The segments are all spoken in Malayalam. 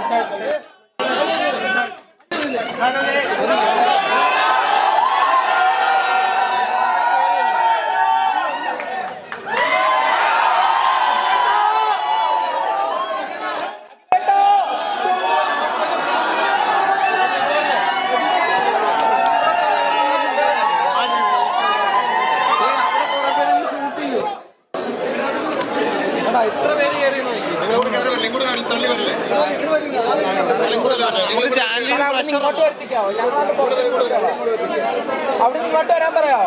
അവിടെ ഇങ്ങോട്ട് വരാൻ പറയാമോ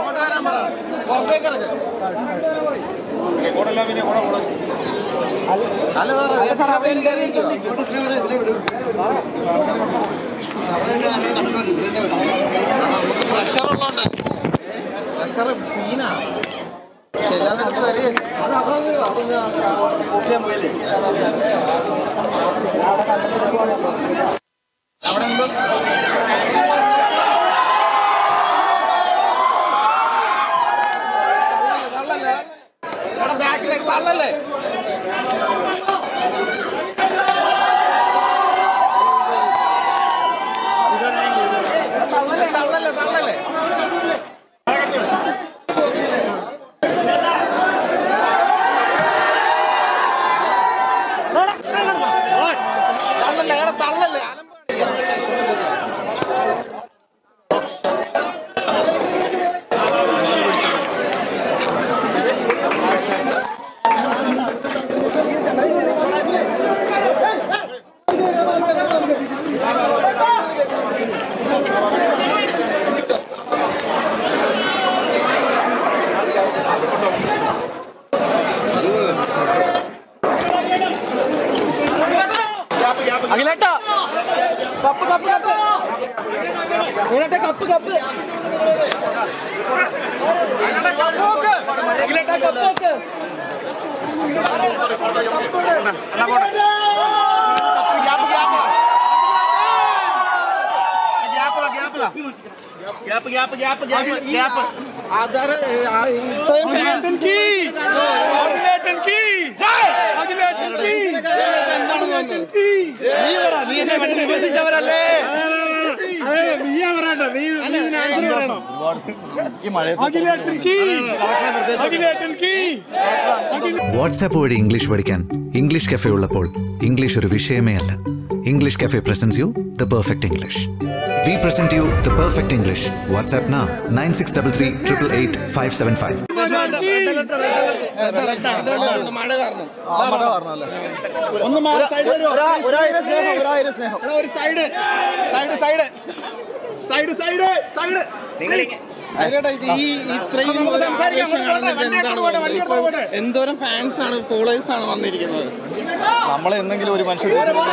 തള്ളല്ലേ തള്ളല്ലേ തള്ളല്ലേ തള്ളല്ലേ എടാ തള്ളല്ലേ അഖിലേട്ടാ കപ്പ് കപ്പ് കപ്പ് അഖിലേട്ടാ കപ്പ് കപ്പ് അഖിലേട്ടാ കപ്പ് വെക്ക് ആധാർ ഇത്രയും ഫാൻസ് വിമർശിച്ചവരല്ലേ വാട്സാപ്പ് വഴി ഇംഗ്ലീഷ് പഠിക്കാൻ ഇംഗ്ലീഷ് കഫേ ഉള്ളപ്പോൾ ഇംഗ്ലീഷ് ഒരു വിഷയമേ അല്ല English cafe presents you the perfect English we present you the perfect English WhatsApp നാ nine six double three triple eight five seven five മഴ കാരണം ഒരായിരം സ്നേഹം ഒരായിരം സ്നേഹം ഒരു side side side side side side അതിലേട്ടാ ഇത് ഈ ഇത്രയും നമുക്ക് സംസാരിക്കാം. ആവേശം കാണുന്നത് വണ്ടി എന്താണ് അങ്ങോട്ട് പോട്ടെ, വണ്ടി അങ്ങോട്ട് പോട്ടെ. എന്തോരം ഫാൻസ് ആണ് ഫോളോവേഴ്സ് ആണ് വന്നിരിക്കുന്നത് നമ്മളെ എന്തെങ്കിലും ഒരു മനുഷ്യർ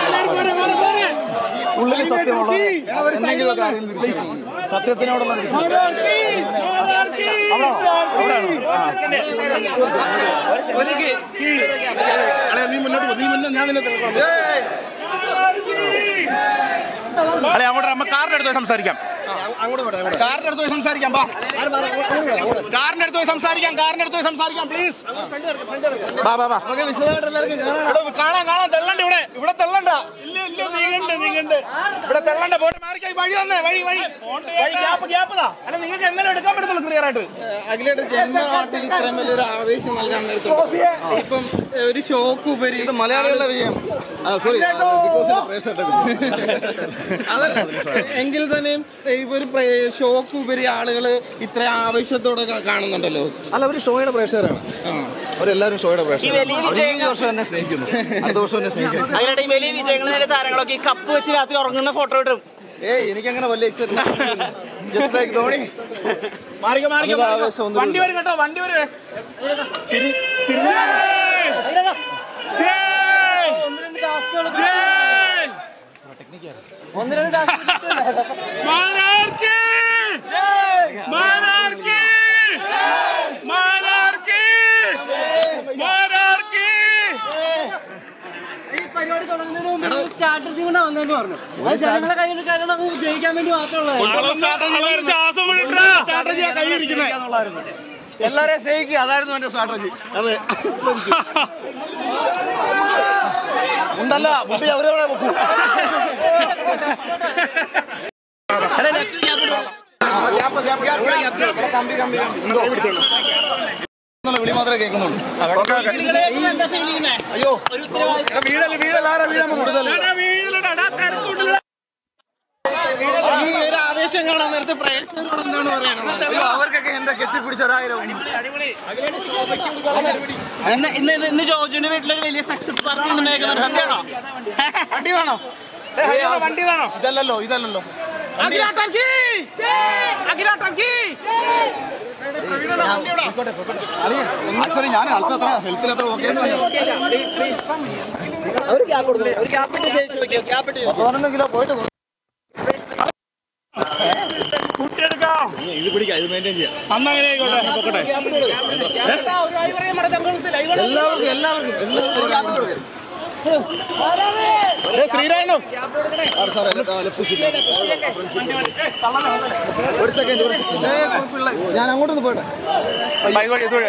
ഉള്ളിൽ സത്യമുള്ള എന്തെങ്കിലും കാര്യം തിരിച്ചറിയും. സത്യത്തിനോടുള്ള തിരിച്ചറിവ്. അളെ നീ മുന്നോട്ട് പോ നീ മുന്നേ ഞാൻ നിന്നെ തിരക്കാം. അളെ അങ്ങോട്ട് നമ്മ കാറിന്റെ അടുത്ത് പോയി സംസാരിക്കാം കാറിന്റെ അടുത്ത് പോയി സംസാരിക്കാം ബാ കാറിന്റെ അടുത്ത് പോയി സംസാരിക്കാം കാറിന്റെ അടുത്ത് പോയി സംസാരിക്കാം പ്ലീസ് ബാ ബാ ബാ ഇവിടെ കാണാൻ കാണാൻ തെള്ളണ്ട ഇവിടെ ഇവിടെ തെള്ളണ്ട ഇവിടെ തെള്ളണ്ട ബോട്ട് മാറിക്കായി വഴി തന്നെ വഴി വഴി വഴി ഗ്യാപ്പ് ഗ്യാപ്പ് താ അല്ല നിങ്ങൾക്ക് എങ്ങനെ എടുക്കാൻ പറ്റത്തുള്ളൂ ക്ലിയർ ആയിട്ട് അഖിലേട്ട് ജന്മനാട്ടിൽ ഇത്രയും വലിയൊരു ആവേശം നൽകാൻ നേരത്തുണ്ട് ഇപ്പം ഏഹ്, ഒരു ഷോക്ക് ഉപരി ഇത് മലയാളികളുടെ വിജയം സോറി അത് എങ്കിൽ തന്നെയും ഇപ്പൊ ഒരു ഷോക്ക് ഉപരി ആളുകൾ ഇത്ര ആവേശത്തോടെ കാ- കാണുന്നുണ്ടല്ലോ അല്ല അവര് ഷോയുടെ പ്രേക്ഷകരാണ് അവരെല്ലാവരും ഷോയുടെ പ്രേക്ഷകരാണ് അവര് ഈ വർഷം എന്നെ സ്നേഹിക്കുന്നു അടുത്ത വർഷം എന്നെ സ്നേഹിക്കുന്നു അതിനിടെ ഈ വലിയ വിജയങ്ങളുടെ താരങ്ങളൊക്കെ ഈ കപ്പ് വെച്ച് രാത്രി ഉറങ്ങുന്ന ഫോട്ടോ ഇടും ഏയ് എനിക്കങ്ങനെ വലിയ എക്സൈറ്റ്മെന്റ് ജസ്റ്റ് ലൈക്ക് ധോണി മാറിക്കോ മാറിക്കോ അമിത മാറിക്കോ. ആവേശം ഒന്നും വണ്ടി വരും കേട്ടോ വണ്ടി വരുവേ തിരി- തിരി- ജയ്! ജയ്! മാരാർക്കി! മാരാർക്കി! മാരാർക്കി! മാരാർക്കി! ഈ പരിപാടി തുടങ്ങുന്നതിന് മുമ്പ് സ്ട്രാറ്റജി കൊണ്ട് വന്നെന്ന് പറഞ്ഞു അത് ജനങ്ങളെ കയ്യിൽ കാരണം അത് ജയിക്കാൻ വേണ്ടി മാത്രമുള്ളത് സ്ട്രാറ്റജിയാ കയ്യിരിക്കുന്നെ. എല്ലാരെയും സ്നേഹിക്കുക അതായിരുന്നു എന്റെ സ്ട്രാറ്റജി അതെ മുണ്ടല്ല മുണ്ടി അവരവിടെ വെക്കൂ എന്നുള്ള വിളി മാത്രമേ കേൾക്കുന്നുള്ളൂ അയ്യോ വീഴല് വീഴൽ ആരാ വീഴാൻ കൂടുതൽ ഈ ഒരു ആവേശം കാണാൻ നേരത്തെ പ്രേക്ഷകരോട് എന്താണ് പറയാനുള്ളത് അയ്യോ അവർക്കൊക്കെ എന്റെ കെട്ടിപ്പിടിച്ച ഒരായിരം ഇന്ന് ഇന്ന് ഇത് ഇന്ന് ജോജുവിന്റെ വീട്ടിലൊരു വലിയ സക്സസ് പാർട്ടി ഉണ്ടെന്നേക്കുന്നത് സത്യമാണോ വണ്ടി വേണോ ഏ, ഹരിയാണ വണ്ടി വേണോ ഇതല്ലല്ലോ ഇതല്ലല്ലോ ആക്ച്വലി ഞാൻ അടുത്ത അത്ര ഹെൽത്തിൽ അത്ര ഓക്കെ പതിനൊന്ന് കിലോ പോയിട്ട് കൊ- ഇത് പിടിക്കാം ഇത് മെയിൻറ്റെയിൻ ചെയ്യാം എല്ലാവർക്കും എല്ലാവർക്കും എല്ലാവർക്കും ഒരാൾ ശ്രീരായണോ സാർ സാർ ലെഫ്റ്റ് സീറ്റ് ഒരു സെക്കൻഡ് ഒരു സെക്കൻഡ് ഞാൻ അങ്ങോട്ടൊന്ന് പോട്ടെ ഇതുവഴി ഇതുവഴി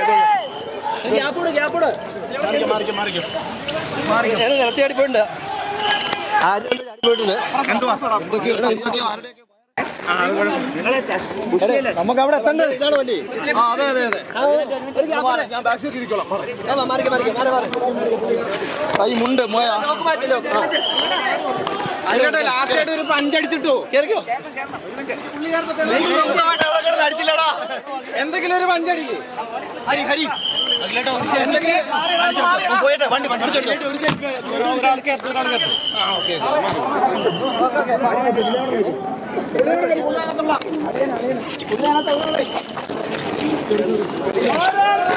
ഇതുവഴി നിലത്തിയാടി പോയിട്ടുണ്ട് എന്തുവാ എന്തൊക്കെയോ ആരുടെയൊക്കെ നമുക്ക് അവിടെ എത്തണ്ടേ ആ അതെ അതെ അതെ മാറ്, ഞാൻ ബാക്ക് സീറ്റിൽ ഇരിക്കോളാം മാറ്. ആ, ഈ മുണ്ട് മോയ അതിലോട്ട് ലാസ്റ്റ് ആയിട്ട് ഒരു പഞ്ചടിച്ചിട്ടോ അടിച്ചില്ലടാ എന്തെങ്കിലും ഒരു പഞ്ചടിക്ക് ഹരി ഹരി എന്തെങ്കിലും പോയിട്ട് വണ്ടി വണ്ടി ഒരു സെൽഫി ഒരാൾക്ക് എത്ര ഒരാൾക്ക് എത്ര ആ ഓക്കെ ആ